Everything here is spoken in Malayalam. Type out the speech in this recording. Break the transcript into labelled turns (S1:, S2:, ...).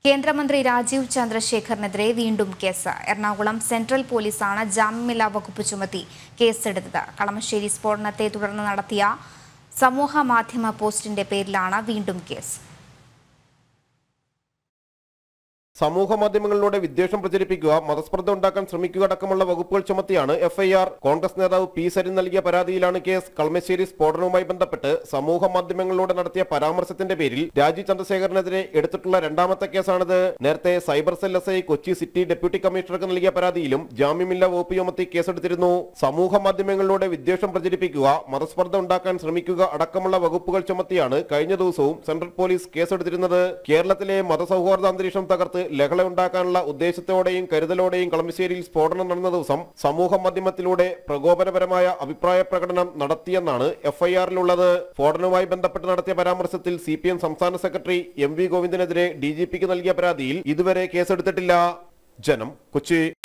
S1: കേന്ദ്രമന്ത്രി രാജീവ് ചന്ദ്രശേഖറിനെതിരെ വീണ്ടും കേസ് എറണാകുളം സെൻട്രൽ പോലീസാണ് ജാമ്യമില്ലാ വകുപ്പ് ചുമത്തി കേസെടുത്തത് കളമശ്ശേരി സ്ഫോടനത്തെ തുടർന്ന് നടത്തിയ സമൂഹ മാധ്യമ പോസ്റ്റിന്റെ പേരിലാണ് വീണ്ടും കേസ്
S2: സമൂഹ മാധ്യമങ്ങളിലൂടെ വിദ്വേഷം പ്രചരിപ്പിക്കുക മതസ്പർദ്ധ ഉണ്ടാക്കാൻ ശ്രമിക്കുക അടക്കമുള്ള വകുപ്പുകൾ ചുമത്തിയാണ് എഫ്ഐആർ കോൺഗ്രസ് നേതാവ് പി സരിൻ നൽകിയ പരാതിയിലാണ് കേസ് കളമശ്ശേരി സ്ഫോടനവുമായി ബന്ധപ്പെട്ട് സമൂഹ മാധ്യമങ്ങളിലൂടെ നടത്തിയ പരാമർശത്തിന്റെ പേരിൽ രാജീവ് ചന്ദ്രശേഖരനെതിരെ എടുത്തിട്ടുള്ള രണ്ടാമത്തെ കേസാണിത് നേരത്തെ cyber cell S I Kochi city deputy കമ്മീഷണർക്ക് നൽകിയ പരാതിയിലും ജാമ്യമില്ലാ വകുപ്പ് ചുമത്തി കേസെടുത്തിരുന്നു സമൂഹ മാധ്യമങ്ങളിലൂടെ വിദ്വേഷം പ്രചരിപ്പിക്കുക മതസ്പർദ്ധ ഉണ്ടാക്കാൻ ശ്രമിക്കുക അടക്കമുള്ള വകുപ്പുകൾ ചുമത്തിയാണ് കഴിഞ്ഞ ദിവസവും സെൻട്രൽ പോലീസ് കേസെടുത്തിരുന്നത് കേരളത്തിലെ മതസൗഹാർദ്ദ അന്തരീക്ഷം തകർത്ത് ലഹള ഉണ്ടാക്കാനുള്ള ഉദ്ദേശത്തോടെയും കരുതലോടെയും കളമശ്ശേരിയിൽ സ്ഫോടനം നടന്ന ദിവസം സമൂഹ മാധ്യമത്തിലൂടെ പ്രകോപനപരമായ അഭിപ്രായ പ്രകടനം നടത്തിയെന്നാണ് എഫ്ഐആറിലുള്ളത് സ്ഫോടനവുമായി ബന്ധപ്പെട്ട് നടത്തിയ പരാമർശത്തിൽ സി സംസ്ഥാന സെക്രട്ടറി എം വി ഗോവിന്ദനെതിരെ ഡി നൽകിയ പരാതിയിൽ ഇതുവരെ കേസെടുത്തിട്ടില്ല ജനം കൊച്ചി